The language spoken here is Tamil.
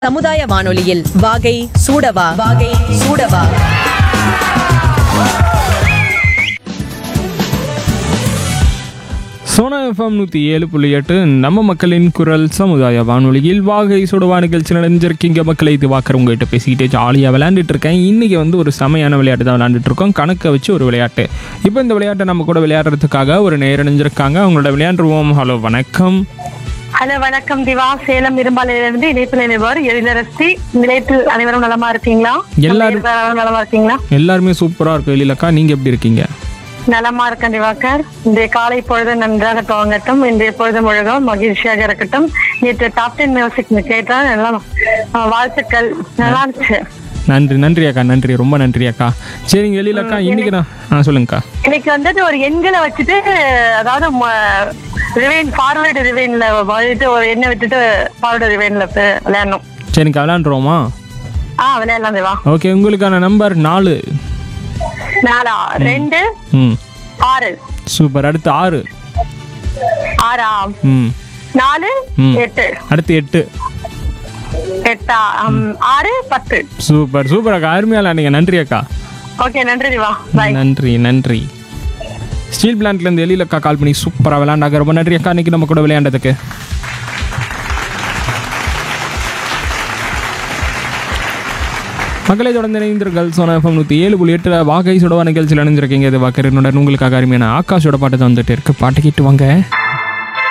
சமுதாய வானொலியில் வாகை சூடவா வாகை சூடவா சோனா எஃப்எம் நூற்றி ஏழு புள்ளி எட்டு நம்ம மக்களின் குரல் சமுதாய வானொலியில் வாகை சுடவா நிகழ்ச்சி நடந்திருக்கீங்க மக்களை இது வாக்கர் உங்ககிட்ட பேசிக்கிட்டே ஜாலியாக விளையாண்டுட்டு இருக்கேன் இன்றைக்கி வந்து ஒரு செமையான விளையாட்டு தான் விளையாண்டுட்டு இருக்கோம் கணக்கை வச்சு ஒரு விளையாட்டு இப்போ இந்த விளையாட்டை நம்ம கூட விளையாடுறதுக்காக ஒரு நேர் இணைஞ்சிருக்காங்க அவங்களோட விளையாண்டுருவோம் ஹலோ வணக்கம் ஹலோ வணக்கம் திவா சேலம் இரும்பாலையிலிருந்து இணைப்பில் இணைவர் எழிலரசி நிலையத்தில் அனைவரும் நலமா இருக்கீங்களா எல்லாரும்- நம்ம எல்லாரும் நலமா இருக்கீங்களா எல்லாருமே சூப்பராக இருக்கும் எழிலக்கா நீங்கள் எப்படி இருக்கீங்க நலமா இருக்கேன் திவாகர் இன்றைய காலை பொழுது நன்றாக துவங்கட்டும் இன்றைய பொழுது முழுதும் மகிழ்ச்சியாக இருக்கட்டும் நேற்று டாப் டென் மியூசிக் கேட்டால் எல்லாம் அஹ், வாழ்த்துக்கள் நல்லா இருந்துச்சு நன்றி நன்றி அக்கா நன்றி ரொம்ப நன்றி அக்கா சரிங்க எழிலக்கா இன்னைக்கு நான் ஆ சொல்லுங்கக்கா இன்னைக்கு வந்துட்டு ஒரு எண்களை வச்சுட்டு அதாவது ரிவைன் ஃபார்வர்டு ரிவைன்ல வந்துட்டு ஒரு எண்ணை விட்டுட்டு ஃபார்வர்டு ரிவைன்ல விளையாடணும் சரிங்கக்கா விளையாண்டுருவோமா ஆ விளையாடலாம் தேவா ஓகே உங்களுக்கான நம்பர் நாலு நாலா ரெண்டு ம் ஆறு சூப்பர் அடுத்து ஆறு ஆறா ம் நாலு ம். எட்டு அடுத்து எட்டு எட்டா ம், ஆறு பத்து சூப்பர் சூப்பர் அக்கா அருமையால நீங்கள் நன்றி அக்கா ஓகே நன்றி திவா பாய் நன்றி நன்றி ஸ்டீல் பிளான்ட்லேருந்து எழில் அக்கா கால் பண்ணி சூப்பராக விளையாண்டாங்க ரொம்ப நன்றி அக்கா இன்னைக்கு நம்ம கூட விளையாண்டதுக்கு மக்களை தொடர்ந்து இணைந்திருங்கள் சோனா எஃப்எம் நூற்றி ஏழு புள்ளி எட்டு வாகை சுடவா நிகழ்ச்சியில் இணைஞ்சிருக்கீங்க இது வாக்கரினுடன் உங்களுக்காக அருமையான ஆகாஷோட பாட்டு தான் வந்துட்டு இருக்கு பாட்டு கேட்டு வாங்க